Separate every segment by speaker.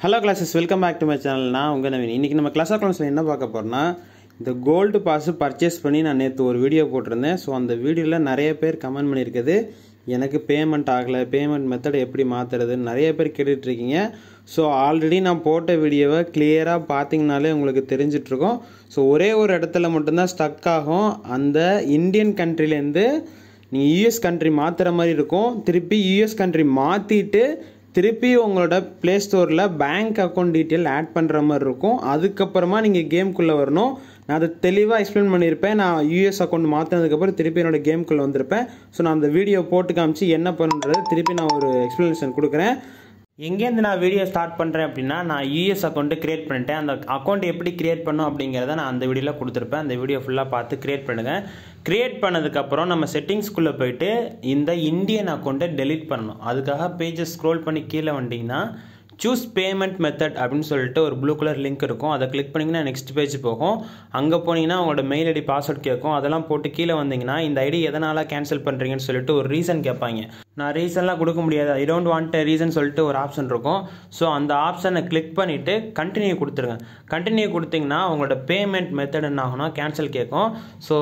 Speaker 1: hello classes welcome back to my channel நான் உங்கள் நவீன் இன்றைக்கி நம்ம கிளாஸ் ஆஃப் கிளாஸில் என்ன பார்க்க போகிறோம்னா இந்த கோல்டு பாஸ் பர்ச்சேஸ் பண்ணி நான் நேற்று ஒரு வீடியோ போட்டிருந்தேன் ஸோ அந்த வீடியோவில் நிறைய பேர் கமெண்ட் பண்ணியிருக்குது எனக்கு பேமெண்ட் ஆகலை பேமெண்ட் மெத்தட் எப்படி மாற்றுறதுன்னு நிறைய பேர் கேட்டுட்ருக்கீங்க ஸோ ஆல்ரெடி நான் போட்ட வீடியோவை கிளியராக பார்த்தீங்கனாலே உங்களுக்கு தெரிஞ்சிட்ருக்கோம் ஸோ ஒரே ஒரு இடத்துல மட்டும்தான் ஸ்டக் ஆகும் அந்த இந்தியன் கண்ட்ரிலேருந்து நீங்கள் யூஎஸ் கண்ட்ரி மாற்றுற மாதிரி இருக்கும் திருப்பி யூஎஸ் கண்ட்ரி மாற்றிட்டு திருப்பி உங்களோட ப்ளே ஸ்டோரில் பேங்க் அக்கௌண்ட் டீட்டெயில் ஆட் பண்ணுற மாதிரி இருக்கும் அதுக்கப்புறமா நீங்கள் கேம்குள்ளே வரணும் நான் அதை தெளிவாக எக்ஸ்பிளைன் பண்ணியிருப்பேன் நான் யூஎஸ் அக்கௌண்ட் மாற்றினதுக்கப்புறம் திருப்பி என்னோட கேம்குள்ளே வந்திருப்பேன் ஸோ நான் அந்த வீடியோ போட்டு காமிச்சு என்ன பண்ணுறது திருப்பி நான் ஒரு எக்ஸ்ப்ளனேஷன் கொடுக்குறேன் எங்கேருந்து நான் வீடியோ ஸ்டார்ட் பண்ணுறேன் அப்படின்னா நான் யூஎஸ் அக்கௌண்ட்டு க்ரியேட் பண்ணிட்டேன் அந்த அக்கௌண்ட் எப்படி க்ரியேட் பண்ணும் அப்படிங்கிறத நான் அந்த வீடியோவில் கொடுத்துருப்பேன் அந்த வீடியோ ஃபுல்லாக பார்த்து க்ரியேட் பண்ணுங்கள் க்ரியேட் பண்ணதுக்கப்புறம் நம்ம செட்டிங்ஸ்குள்ளே போயிட்டு இந்த இந்தியன் அக்கௌண்ட்டை டெலீட் பண்ணணும் அதுக்காக பேஜஸ் ஸ்க்ரோல் பண்ணி கீழே வந்தீங்கன்னா சூஸ் பேமெண்ட் மெத்தட் அப்படின்னு சொல்லிட்டு ஒரு ப்ளூ கலர் லிங்க் இருக்கும் அதை கிளிக் பண்ணிங்கன்னா நெக்ஸ்ட் பேஜ் போகும் அங்கே போனீங்கன்னா உங்களோட மெயில் ஐடி பாஸ்வேர்ட் கேட்கும் அதெல்லாம் போட்டு கீழே வந்தீங்கன்னா இந்த ஐடி எதனால் கேன்சல் பண்ணுறீங்கன்னு சொல்லிட்டு ஒரு ரீசன் கேட்பாங்க நான் ரீசன்லாம் கொடுக்க முடியாது ஐ டோன்ட் வாண்ட் ரீசன் சொல்லிட்டு ஒரு ஆப்ஷன் இருக்கும் ஸோ அந்த ஆப்ஷனை கிளிக் பண்ணிவிட்டு கண்டினியூ கொடுத்துருங்க கண்டினியூ கொடுத்தீங்கன்னா உங்களோட பேமெண்ட் மெத்தட் என்ன ஆகும்னா கேன்சல் கேட்கும் ஸோ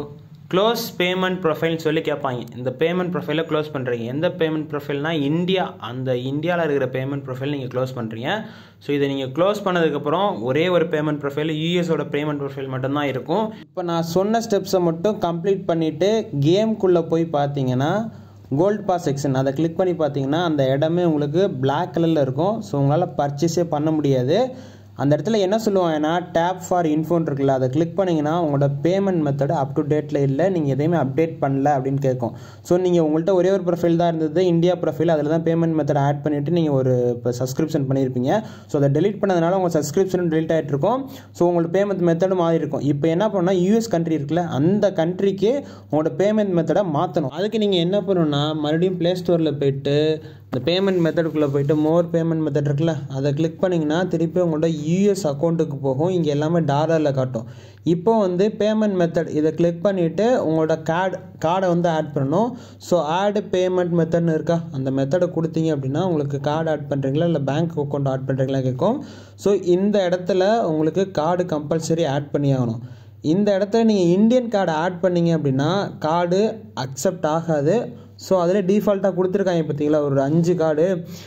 Speaker 1: க்ளோஸ் பேமெண்ட் ப்ரொஃபைல்னு சொல்லி கேட்பாங்க இந்த பேமெண்ட் ப்ரொஃபைலை க்ளோஸ் பண்ணுறீங்க எந்த பேமெண்ட் ப்ரொஃபைல்னா இந்தியா அந்த இந்தியாவில் இருக்கிற பேமெண்ட் ப்ரொஃபைல் நீங்கள் க்ளோஸ் பண்ணுறீங்க ஸோ இதை நீங்கள் க்ளோஸ் பண்ணதுக்கப்புறம் ஒரே ஒரு பேமெண்ட் ப்ரொஃபைல் யூஎஸோட பேமெண்ட் ப்ரொஃபைல் மட்டும்தான் இருக்கும் இப்போ நான் சொன்ன ஸ்டெப்ஸை மட்டும் கம்ப்ளீட் பண்ணிவிட்டு கேம்குள்ளே போய் பார்த்தீங்கன்னா கோல்ட் பாஸ் செக்ஷன் அதை கிளிக் பண்ணி பார்த்தீங்கன்னா அந்த இடமே உங்களுக்கு பிளாக் கலரில் இருக்கும் ஸோ உங்களால் பர்ச்சேஸே பண்ண முடியாது அந்த இடத்துல என்ன சொல்லுவாங்கன்னா டேப் ஃபார் இன்ஃபோன் இருக்குல்ல அதை கிளிக் பண்ணிங்கன்னா உங்களோட பேமெண்ட் மெத்தட் அப் டு டேட்டில் இல்லை நீங்கள் எதையுமே அப்டேட் பண்ணல அப்படின்னு கேட்கும் ஸோ நீங்கள் உங்கள்கிட்ட ஒரே ஒரு ப்ரொஃபைல் தான் இருந்தது இந்தியா ப்ரொஃபைல் அதில் தான் பேமெண்ட் மெத்தட் ஆட் பண்ணிவிட்டு நீங்கள் ஒரு இப்போ சப்ஸ்கிரிப்ஷன் பண்ணியிருப்பீங்க ஸோ அதை டெலிட் பண்ணதுனால உங்கள் சப்ஸ்கிரிப்ஷனும் டெலிட் ஆகிட்டு இருக்கும் ஸோ உங்களோட பேமெண்ட் மெத்தடும் மாறி இருக்கும் இப்போ என்ன பண்ணால் யூஎஸ் கண்ட்ரி இருக்குல்ல அந்த கண்ட்ரிக்கு உங்களோட பேமெண்ட் மெத்தடை மாற்றணும் அதுக்கு நீங்கள் என்ன பண்ணணும்னா மறுபடியும் ப்ளே ஸ்டோரில் போயிட்டு இந்த பேமெண்ட் மெத்தடுக்குள்ளே போயிட்டு மோர் பேமெண்ட் மெத்தட் இருக்குல்ல அதை கிளிக் பண்ணிங்கன்னா திருப்பி உங்களோட யூஎஸ் அக்கௌண்ட்டுக்கு போகும் இங்கே எல்லாமே டாலரில் காட்டும் இப்போ வந்து பேமெண்ட் மெத்தட் இதை கிளிக் பண்ணிவிட்டு உங்களோட கார்டு கார்டை வந்து ஆட் பண்ணணும் ஸோ ஆடு பேமெண்ட் மெத்தட்னு இருக்கா அந்த மெத்தடை கொடுத்தீங்க அப்படின்னா உங்களுக்கு கார்டு ஆட் பண்ணுறீங்களா இல்லை பேங்க் அக்கௌண்ட் ஆட் பண்ணுறீங்களா கேட்கும் ஸோ இந்த இடத்துல உங்களுக்கு கார்டு கம்பல்சரி ஆட் பண்ணி ஆகணும் இந்த இடத்துல நீங்கள் இந்தியன் கார்டு ஆட் பண்ணீங்க அப்படின்னா கார்டு அக்செப்ட் ஆகாது ஸோ அதில் டிஃபால்ட்டாக கொடுத்துருக்காங்க பார்த்தீங்களா ஒரு அஞ்சு கார்டு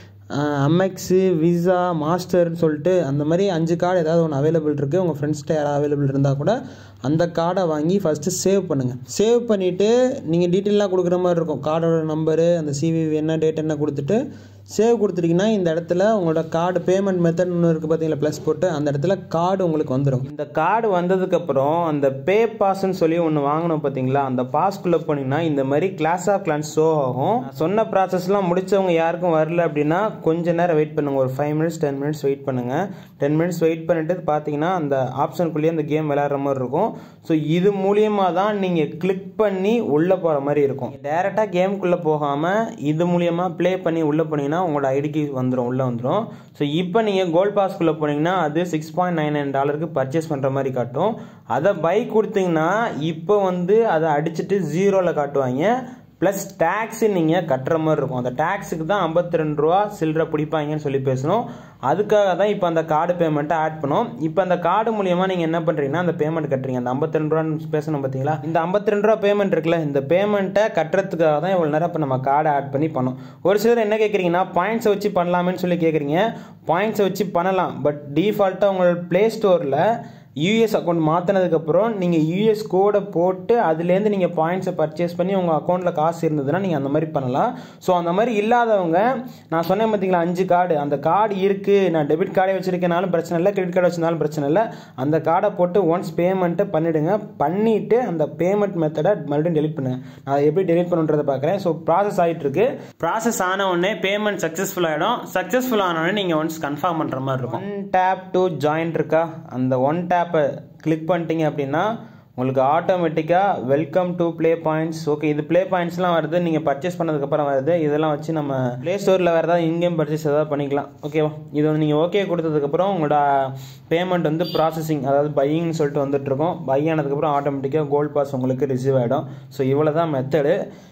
Speaker 1: அமெக்ஸு விசா மாஸ்டர்னு சொல்லிட்டு அந்த மாதிரி அஞ்சு கார்டு ஏதாவது ஒன்று அவைலபிள் இருக்குது உங்கள் ஃப்ரெண்ட்ஸ்கிட்ட யாராவது அவைலபிள் இருந்தால் கூட அந்த கார்டை வாங்கி ஃபஸ்ட்டு சேவ் பண்ணுங்கள் சேவ் பண்ணிவிட்டு நீங்கள் டீட்டெயிலாக கொடுக்குற மாதிரி இருக்கும் கார்டோட நம்பரு அந்த சிவிவி என்ன டேட் என்ன கொடுத்துட்டு சேவ் கொடுத்துட்டீங்கன்னா இந்த இடத்துல உங்களோட கார்டு பேமெண்ட் மெத்தட் ஒன்று இருக்குது பார்த்தீங்களா ப்ளஸ் போட்டு அந்த இடத்துல கார்டு உங்களுக்கு வந்துடும் இந்த கார்டு வந்ததுக்கப்புறம் அந்த பே பாஸ்ன்னு சொல்லி ஒன்று வாங்கணும் பார்த்தீங்களா அந்த பாஸ்க்குள்ளே போனீங்கன்னா இந்த மாதிரி கிளாஸ் ஆஃப் கிளான்ஸ் ஷோ ஆகும் சொன்ன ப்ராசஸ்லாம் முடிச்சவங்க யாருக்கும் வரல அப்படின்னா கொஞ்ச நேரம் வெயிட் பண்ணுங்கள் ஒரு five minutes ten minutes wait பண்ணுங்கள் டென் மினிட்ஸ் வெயிட் பண்ணிட்டு பார்த்தீங்கன்னா அந்த ஆப்ஷனுக்குள்ளேயே அந்த கேம் விளையாடுற மாதிரி இருக்கும் ஸோ இது மூலியமாக தான் நீங்கள் கிளிக் பண்ணி உள்ளே போகிற மாதிரி இருக்கும் டேரெக்டாக கேமுக்குள்ளே போகாமல் இது மூலியமாக ப்ளே பண்ணி உள்ளே போனீங்கன்னா உங்களோட ஐடிக்கு வந்துடும் உள்ளே வந்துடும் ஸோ இப்போ நீங்கள் கோல்ட் பாஸ்க்குள்ளே போனீங்கன்னா அது சிக்ஸ் பாயிண்ட் நைன் நைன் டாலருக்கு பர்ச்சேஸ் பண்ணுற மாதிரி காட்டும் அதை பை கொடுத்தீங்கன்னா இப்போ வந்து அதை அடிச்சுட்டு ஜீரோவில் காட்டுவாங்க ப்ளஸ் டேக்ஸு நீங்கள் கட்டுற மாதிரி இருக்கும் அந்த டேக்ஸுக்கு தான் ஐம்பத்தி ரெண்டு ரூபா சில்லற பிடிப்பாங்கன்னு சொல்லி பேசணும் அதுக்காக தான் இப்போ அந்த கார்டு பேமெண்ட்டை ஆட் பண்ணோம் இப்போ அந்த கார்டு மூலியமாக நீங்கள் என்ன பண்ணுறீங்கன்னா அந்த பேமெண்ட் கட்டுறீங்க அந்த ஐம்பத்தி ரெண்டு ரூபான்னு பேசணும் பார்த்தீங்களா இந்த ஐம்பத்தி ரெண்டு ரூபா பேமெண்ட் இருக்குல்ல இந்த பேமெண்ட்டை கட்டுறதுக்காக தான் இவ்வளோ நேரம் இப்போ நம்ம கார்டை ஆட் பண்ணி பண்ணோம் ஒரு சிலர் என்ன கேட்குறீங்கன்னா பாயிண்ட்ஸை வச்சு பண்ணலாமேன்னு சொல்லி கேட்குறீங்க பாயிண்ட்ஸை வச்சு பண்ணலாம் பட் டிஃபால்ட்டாக உங்களோட ப்ளே ஸ்டோரில் யூஎஸ் அக்கௌண்ட் மாற்றினதுக்கப்புறம் நீங்கள் யூஎஸ் கோடை போட்டு அதுலேருந்து நீங்கள் பாயிண்ட்ஸை பர்ச்சேஸ் பண்ணி உங்கள் அக்கௌண்ட்டில் காசு இருந்ததுன்னா நீங்கள் அந்த மாதிரி பண்ணலாம் ஸோ அந்த மாதிரி இல்லாதவங்க நான் சொன்னேன் பார்த்தீங்களா அஞ்சு கார்டு அந்த கார்டு இருக்குது நான் டெபிட் கார்டே வச்சுருக்கனாலும் பிரச்சனை இல்லை கிரெடிட் கார்டு வச்சிருந்தாலும் பிரச்சனை இல்லை அந்த கார்டை போட்டு ஒன்ஸ் பேமெண்ட்டை பண்ணிவிடுங்க பண்ணிவிட்டு அந்த பேமெண்ட் மெத்தடை மறுபடியும் டெலிட் பண்ணுங்கள் நான் அதை எப்படி டெலிட் பண்ணுன்றதை பார்க்குறேன் ஸோ ப்ராசஸ் ஆகிட்டு இருக்கு ப்ராசஸ் ஆன உடனே பேமெண்ட் சக்ஸஸ்ஃபுல் ஆகிடும் சக்ஸஸ்ஃபுல் ஆன உடனே நீங்கள் ஒன்ஸ் கன்ஃபார்ம் பண்ணுற மாதிரி இருக்கும் ஒன் டேப் டு ஜாயின் இருக்கா அந்த ஒன் டேப் ஆப்பை கிளிக் பண்ணிட்டீங்க அப்படின்னா உங்களுக்கு ஆட்டோமேட்டிக்காக welcome to play points okay இது ப்ளே பாயிண்ட்ஸ்லாம் வருது நீங்கள் பர்ச்சேஸ் பண்ணதுக்கப்புறம் வருது இதெல்லாம் வச்சு நம்ம ப்ளே ஸ்டோரில் வேறு ஏதாவது இன்கேம் பர்ச்சேஸ் ஏதாவது பண்ணிக்கலாம் ஓகேவா இது வந்து நீங்கள் ஓகே கொடுத்ததுக்கப்புறம் உங்களோட பேமெண்ட் வந்து ப்ராசஸிங் அதாவது பையிங்னு சொல்லிட்டு வந்துட்டுருக்கோம் பை ஆனதுக்கப்புறம் ஆட்டோமேட்டிக்காக கோல்ட் பாஸ் உங்களுக்கு ரிசீவ் ஆகிடும் ஸோ இவ்வளோ தான் மெத்தடு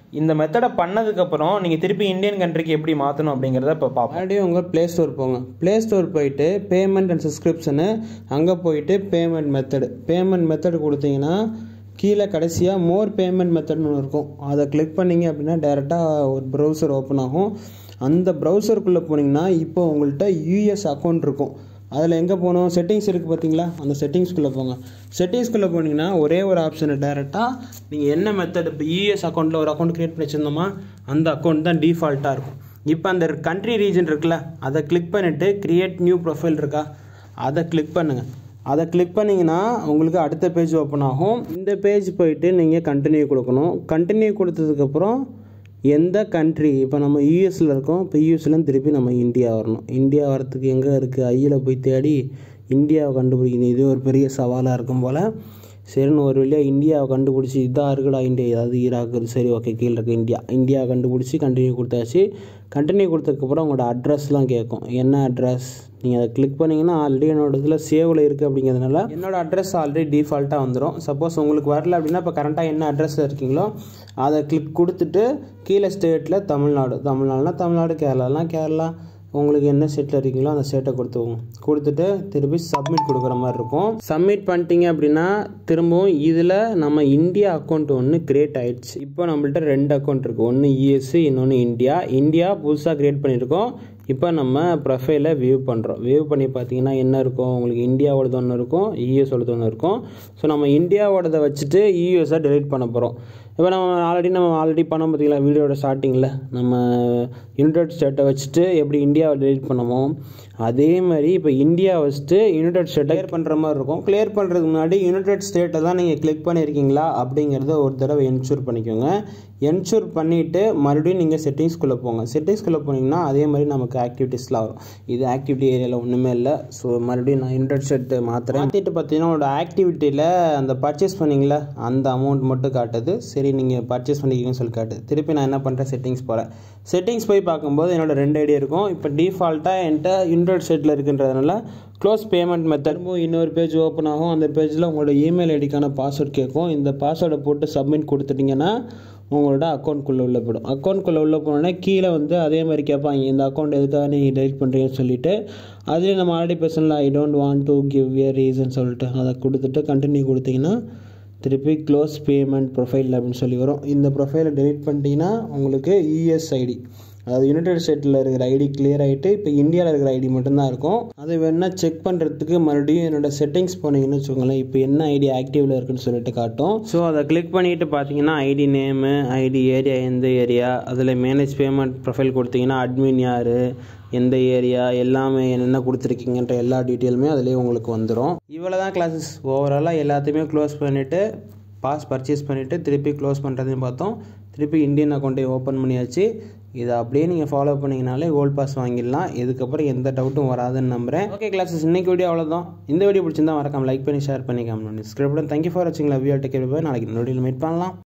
Speaker 1: இந்த மெத்தடை பண்ணதுக்கப்புறம் நீங்கள் திருப்பி இந்தியன் கண்ட்ரிக்கு எப்படி மாற்றணும் அப்படிங்கிறத இப்போ பார்ப்போம் மறுபடியும் உங்கள் ப்ளே ஸ்டோர் போங்க ப்ளே ஸ்டோர் போயிட்டு பேமெண்ட் அண்ட் சப்ஸ்கிரிப்ஷனு அங்கே போயிட்டு பேமெண்ட் மெத்தடு பேமெண்ட் மெத்தடு கொடுத்தீங்கன்னா கீழே கடைசியாக மோர் பேமெண்ட் மெத்தட்னு ஒன்று இருக்கும் அதை கிளிக் பண்ணிங்க அப்படின்னா டேரெக்டாக ஒரு ப்ரௌசர் ஓப்பன் ஆகும் அந்த ப்ரௌசருக்குள்ளே போனீங்கன்னா இப்போ உங்கள்கிட்ட யூஎஸ் அக்கௌண்ட் இருக்கும் அதில் எங்கே போகணும் செட்டிங்ஸ் இருக்குது பார்த்தீங்களா அந்த செட்டிங்ஸ்குள்ளே போங்க செட்டிங்ஸ்குள்ளே போனீங்கன்னா ஒரே ஒரு ஆப்ஷனை டேரெக்டாக நீங்கள் என்ன மெத்தட் இப்போ யூஎஸ் அக்கௌண்ட்டில் ஒரு அக்கௌண்ட் க்ரியேட் பண்ணி வச்சுருந்தோமா அந்த அக்கௌண்ட் தான் டிஃபால்ட்டாக இருக்கும் இப்போ அந்த கண்ட்ரி ரீஜன் இருக்குல்ல அதை கிளிக் பண்ணிவிட்டு க்ரியேட் நியூ ப்ரொஃபைல் இருக்கா அதை கிளிக் பண்ணுங்கள் அதை கிளிக் பண்ணிங்கன்னா உங்களுக்கு அடுத்த பேஜ் ஓப்பன் ஆகும் இந்த பேஜ் போயிட்டு நீங்கள் கண்டினியூ கொடுக்கணும் கண்டினியூ கொடுத்ததுக்கப்புறம் எந்த கண்ட்ரி இப்போ நம்ம யூஎஸில் இருக்கோம் இப்போ யூஎஸ்லேருந்து திருப்பி நம்ம இந்தியா வரணும் இந்தியா வரத்துக்கு எங்கே இருக்குது ஐயில் போய் தேடி இந்தியாவை கண்டுபிடிக்கணும் இது ஒரு பெரிய சவாலாக இருக்கும் போல் சரின்னு ஒரு வழியாக இந்தியாவை கண்டுபிடிச்சி இதாக இருக்குடா இந்தியா ஏதாவது ஈராக்கு சரி ஓகே கீழே இருக்க இந்தியா இந்தியாவை கண்டுபிடிச்சி கண்டினியூ கொடுத்தாச்சு கண்டினியூ கொடுத்ததுக்கப்புறம் உங்களோட அட்ரஸ்லாம் கேட்கும் என்ன அட்ரஸ் நீங்கள் அதை கிளிக் பண்ணிங்கன்னா ஆல்ரெடி என்னோட இதில் சேவில் இருக்குது அப்படிங்கிறதுனால என்னோட அட்ரஸ் ஆல்ரெடி டிஃபால்ட்டாக வந்துடும் சப்போஸ் உங்களுக்கு வரல அப்படின்னா இப்போ கரண்ட்டாக என்ன அட்ரஸில் இருக்கீங்களோ அதை கிளிக் கொடுத்துட்டு கீழே ஸ்டேட்டில் தமிழ்நாடு தமிழ்நாடுனா தமிழ்நாடு கேரளாலாம் கேரளா உங்களுக்கு என்ன ஸ்டேட்டில் இருக்கீங்களோ அந்த ஸ்டேட்டை கொடுத்துவோங்க கொடுத்துட்டு திருப்பி சப்மிட் கொடுக்குற மாதிரி இருக்கும் சப்மிட் பண்ணிட்டீங்க அப்படின்னா திரும்பவும் இதில் நம்ம இந்தியா அக்கௌண்ட் ஒன்று கிரியேட் ஆயிடுச்சு இப்போ நம்மள்ட்ட ரெண்டு அக்கௌண்ட் இருக்குது ஒன்று யூஎஸ்சி இன்னொன்று இந்தியா இந்தியா புதுசாக கிரியேட் பண்ணியிருக்கோம் இப்போ நம்ம ப்ரொஃபைலை வியூ பண்ணுறோம் வியூ பண்ணி பார்த்தீங்கன்னா என்ன இருக்கும் உங்களுக்கு இந்தியாவோடது ஒன்று இருக்கும் யூஎஸோடது ஒன்று இருக்கும் ஸோ நம்ம இந்தியாவோடதை வச்சுட்டு யூஎஸை டெலிட் பண்ண போகிறோம் இப்போ நம்ம ஆல்ரெடி நம்ம ஆல்ரெடி பண்ணோம் பார்த்தீங்களா வீடியோட ஸ்டார்டிங்கில் நம்ம யுனைடெட் ஸ்டேட்டை வச்சுட்டு எப்படி இந்தியாவை டெலிட் பண்ணமோ அதே மாதிரி இப்போ இந்தியா வச்சுட்டு யுனைடெட் ஸ்டேட்டை கிளியர் பண்ணுற மாதிரி இருக்கும் கிளியர் பண்ணுறதுக்கு முன்னாடி யுனைடெட் ஸ்டேட்டை தான் நீங்கள் கிளிக் பண்ணியிருக்கீங்களா அப்படிங்கிறத ஒரு தடவை என்ஷூர் பண்ணிக்கோங்க என்ஷூர் பண்ணிவிட்டு மறுபடியும் நீங்கள் செட்டிங்ஸ்குள்ளே போங்க செட்டிங்ஸ்குள்ளே போனீங்கன்னா அதே மாதிரி நமக்கு ஆக்டிவிட்டீஸ்லாம் வரும் இது ஆக்டிவிட்டி ஏரியாவில் ஒன்றுமே இல்லை ஸோ மறுபடியும் நான் யுனைடெட் ஸ்டேட் மாற்றுறேன் மாற்றிட்டு பார்த்தீங்கன்னா உங்களோட ஆக்டிவிட்டியில் அந்த பர்ச்சேஸ் பண்ணீங்களா அந்த அமௌண்ட் மட்டும் காட்டுது சரி நீங்கள் பர்ச்சேஸ் பண்ணிக்கிங்கன்னு சொல்லி காட்டுது திருப்பி நான் என்ன பண்ணுறேன் செட்டிங்ஸ் போகிறேன் செட்டிங்ஸ் போய் பார்க்கும்போது என்னோட ரெண்டு ஐடியா இருக்கும் இப்போ டிஃபால்ட்டாக என்கிட்ட யுனைடெட் ஸ்டேட்டில் இருக்குன்றதுனால க்ளோஸ் பேமெண்ட் மெத்தட் இன்னொரு பேஜ் ஓப்பன் ஆகும் அந்த பேஜில் உங்களோட இமெயில் ஐடிக்கான பாஸ்வேர்ட் கேட்கும் இந்த பாஸ்வேர்டை போட்டு சப்மிட் கொடுத்துட்டிங்கன்னா உங்களோட அக்கௌண்ட்குள்ளே உள்ள போயிடும் அக்கௌண்ட்குள்ளே உள்ள போனோடனே கீழே வந்து அதே மாதிரி கேட்பாங்க இந்த அக்கௌண்ட் எதுக்காக நீங்கள் டெலிட் பண்ணுறீங்கன்னு சொல்லிட்டு அதுலேயே நம்ம ஆல்ரெடி பேசல I don't want to give a reason சொல்லிட்டு அதை கொடுத்துட்டு கண்டினியூ கொடுத்தீங்கன்னா திருப்பி க்ளோஸ் பேமெண்ட் ப்ரொஃபைல் அப்படின்னு சொல்லி வரும் இந்த ப்ரொஃபைலை டெலிட் பண்ணிட்டீங்கன்னா உங்களுக்கு யூஎஸ்ஐடி அதாவது யுனைடெட் ஸ்டேட்டில் இருக்கிற ஐடி கிளியர் ஆகிட்டு இப்போ இந்தியாவில் இருக்கிற ஐடி மட்டும்தான் இருக்கும் அதை வேணால் செக் பண்ணுறதுக்கு மறுபடியும் என்னோடய செட்டிங்ஸ் போனீங்கன்னு வச்சுக்கோங்களேன் இப்போ என்ன ஐடி ஆக்டிவில் இருக்குன்னு சொல்லிட்டு காட்டும் ஸோ அதை கிளிக் பண்ணிட்டு பார்த்தீங்கன்னா ஐடி நேமு ஐடி ஏரியா எந்த ஏரியா அதில் மேனேஜ் பேமெண்ட் ப்ரொஃபைல் கொடுத்தீங்கன்னா அட்மின் யார் எந்த ஏரியா எல்லாமே என்னென்ன கொடுத்துருக்கீங்கன்ற எல்லா டீட்டெயிலுமே அதிலே உங்களுக்கு வந்துடும் இவ்வளோ தான் கிளாஸஸ் ஓவராலாக எல்லாத்தையுமே க்ளோஸ் பண்ணிவிட்டு பாஸ் பர்ச்சேஸ் பண்ணிவிட்டு திருப்பி க்ளோஸ் பண்ணுறதையும் பார்த்தோம் திருப்பி இந்தியன் அக்கௌண்ட்டை ஓப்பன் பண்ணியாச்சு இதை அப்படியே நீங்கள் ஃபாலோ பண்ணிங்கனாலே கோல்ட் பாஸ் வாங்கிடலாம் இதுக்கப்புறம் எந்த டவுட்டும் வராதுன்னு நம்புறேன் ஓகே கிளாஸஸ் இன்னைக்கு வீடியோ அவ்வளோதான் இந்த வீடியோ பிடிச்சிருந்தா மறக்காம லைக் பண்ணி ஷேர் பண்ணி கமெண்ட் பண்ணி சப்ஸ்கிரைப் பண்ணி தேங்க்யூ ஃபார் வாட்சிங் லவ் யூ டேக் நாளைக்கு இந்த வீடியோவில் மீட் பண்ணலாம்